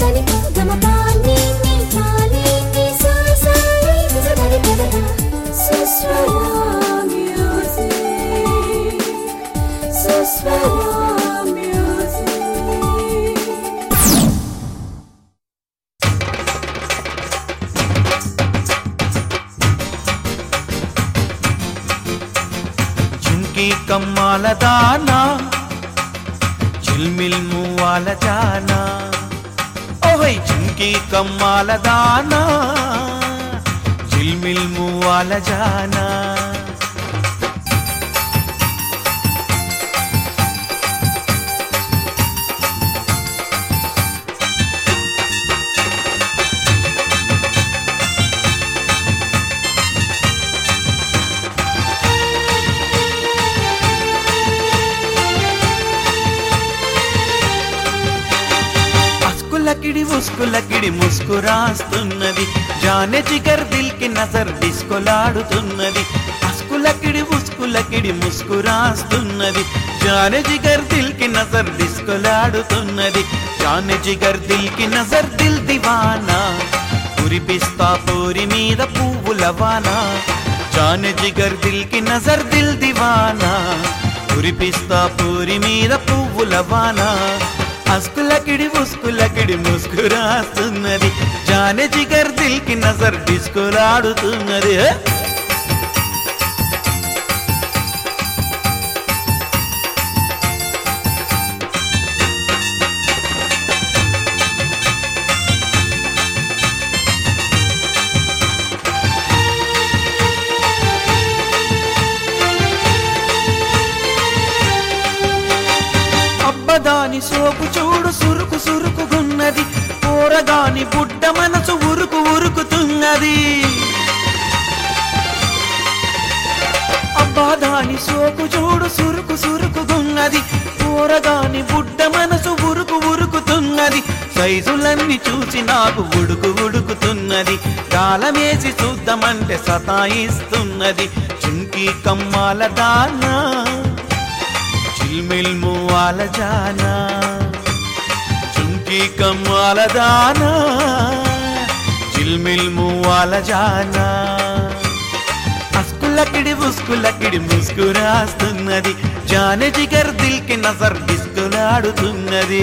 సని గమ పాని నీ పాని నీ సా సా నీ స దని పద సుస్వర మ్యూజిక్ సుస్వర మ్యూజిక్ ఝుంకీ కమ్మాల దానా చిల్మిల్ మువ్వాల జానా ఓహై ఝుంకీ కమ్మాల దానా చిల్మిల్ మువ్వాల జానా అస్కులకిడి ఉస్కులకిడి ముస్కురాస్తున్నది జానె జిగర్ దిల్ కి నజర్ డిస్కొలాడుతున్నది అస్కులకిడి ఉస్కులకిడి ముస్కురాస్తున్నది జానె జిగర్ దిల్ కి నజర్ డిస్కొలాడుతున్నది జానె జిగర్ దిల్ కి నజర్ దిల్ దివానా కురిపిస్తా పూరి మీద పువ్వుల వానా జానె జిగర్ దిల్ కి నజర్ దిల్ దివానా కురిపిస్తా పూరి మీద పువ్వుల వానా అస్కులకిడి ఉస్కులకిడి ముస్కురాస్తున్నది జానె జిగర్ దిల్ కి నజర్ డిస్కులాడుతున్నది ఏ? అబ్బదాని సోకు చూడు సురుకు సురుకుగున్నది కూరగాని బుడ్డ మనసు ఉరుకు ఉరుకుతున్నది అబ్బాదాని సోకు చూడు సురుకు సురుకుగున్నది కూరగాని బుడ్డ మనసు ఉరుకు ఉరుకుతున్నది సైజులన్నీ చూసి నాకు ఉడుకు ఉడుకుతున్నది కాలమేసి చూద్దామంటే సతాయిస్తున్నది చుంకి కమ్మాల దానా చిల్మిల్ మువ్వాల జానా చుంకి కమ్మాల దానా చిల్మిల్ మువ్వాల జానా అస్కులకిడి ఉస్కులకిడి ముస్కురాస్తున్నది జానె జిగర్ దిల్ కి నజర్ డిస్కులాడుతున్నది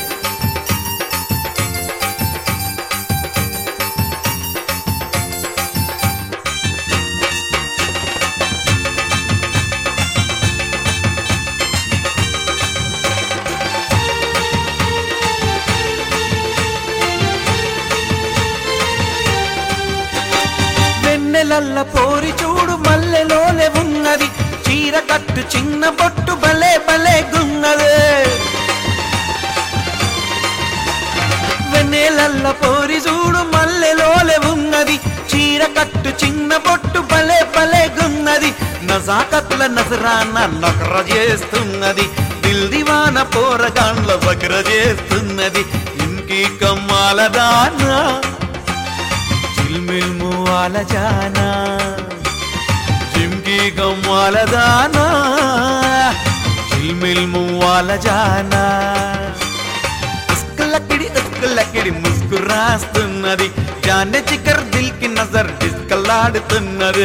వెన్నెలల్ల పోరి చూడు మల్లెలోలే ఉన్నది చీర కట్టు చిన్న బొట్టు భలే భలే గున్నదే వెన్నెలల్ల పోరి చూడు మల్లెలోలే ఉన్నది చీర కట్టు చిన్న బొట్టు భలే భలే గున్నది నజాకత్ల నజరాన నకర చేస్తున్నది దిల్ దివాన పోరగాండ్ల వక్ర చేస్తున్నది ఇంకి కమ్మాల దానా చిల్మిల్ మువ్వాల జానా చిమ్కి కమ్మాల దానా చిల్మిల్ మువ్వాల జానా ఉస్కులకిడి ఉస్కులకిడి ముస్కురాస్తున్నది జానె చికర్ దిల్ కి నజర్ డిస్కలాడుతున్నది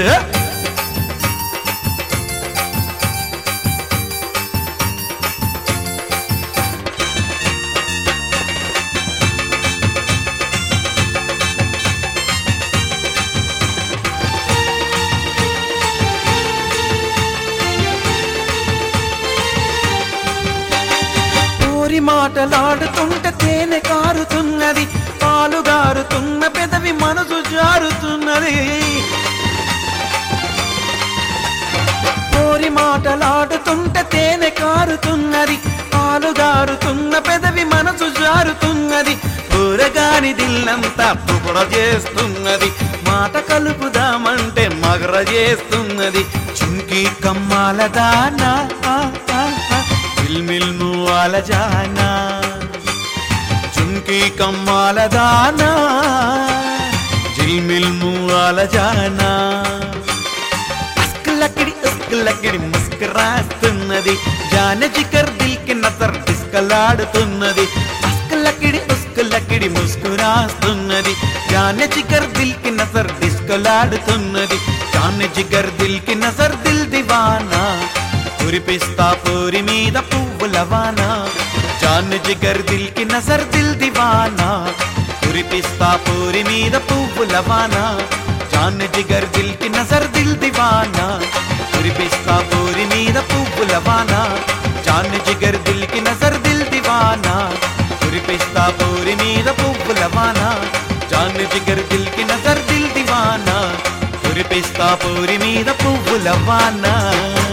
ఊరి మాటలాడుతుంటే తేనె కారుతున్నది పాలు గారుతున్న పెదవి మనసు జారుతున్నది ఊరి మాటలాడుతుంటే తేనె కారుతున్నది పాలు గారుతున్న పెదవి మనసు జారుతున్నది ఊరగాని దిల్లంతా పుగడ చేస్తున్నది మాట కలుపుదామంటే మగర చేస్తున్నది చుంకి కమ్మాల దానా ఆ, ఆ, ఆ, చిల్మిల్ మువ్వాల జానా చుంకి కమ్మాల దానా జిల్మిల్ మువ్వాల జానా అస్కలకిడి అస్కలకిడి ముస్కరాస్తున్నది జాన జికర్ దిల్ కి నజర్ డిస్కలాడుతున్నది అస్కలకిడి ఉస్కలకిడి ముస్ కాస్తున్నది జానె జిగర్ దిల్ కి నజర్ డిస్కొలాడుతున్నది జానె జిగర్ దిల్ కి నజర్ దిల్ దివానా కురిపిస్తా పూరి మీద పువ్వుల వాన జాన్ జిగర్ దిల్ కి నజర్ దిల్ దివానా కురిపిస్తా పూరి మీద పువ్వుల వాన జాన్ జిగర్ దిల్ కి నజర్ దిల్ దివానా కురిపిస్తా పూరి మీద పువ్వుల వాన జాన్ జిగర్ దిల్ కి నజర్ దిల్ దివానా కురిపిస్తా పూరి మీద పువ్వుల వాన జాన్ జిగర్ దిల్ కి నజర్ దిల్ దివానా కురిపిస్తా పూరి మీద పువ్వుల వాన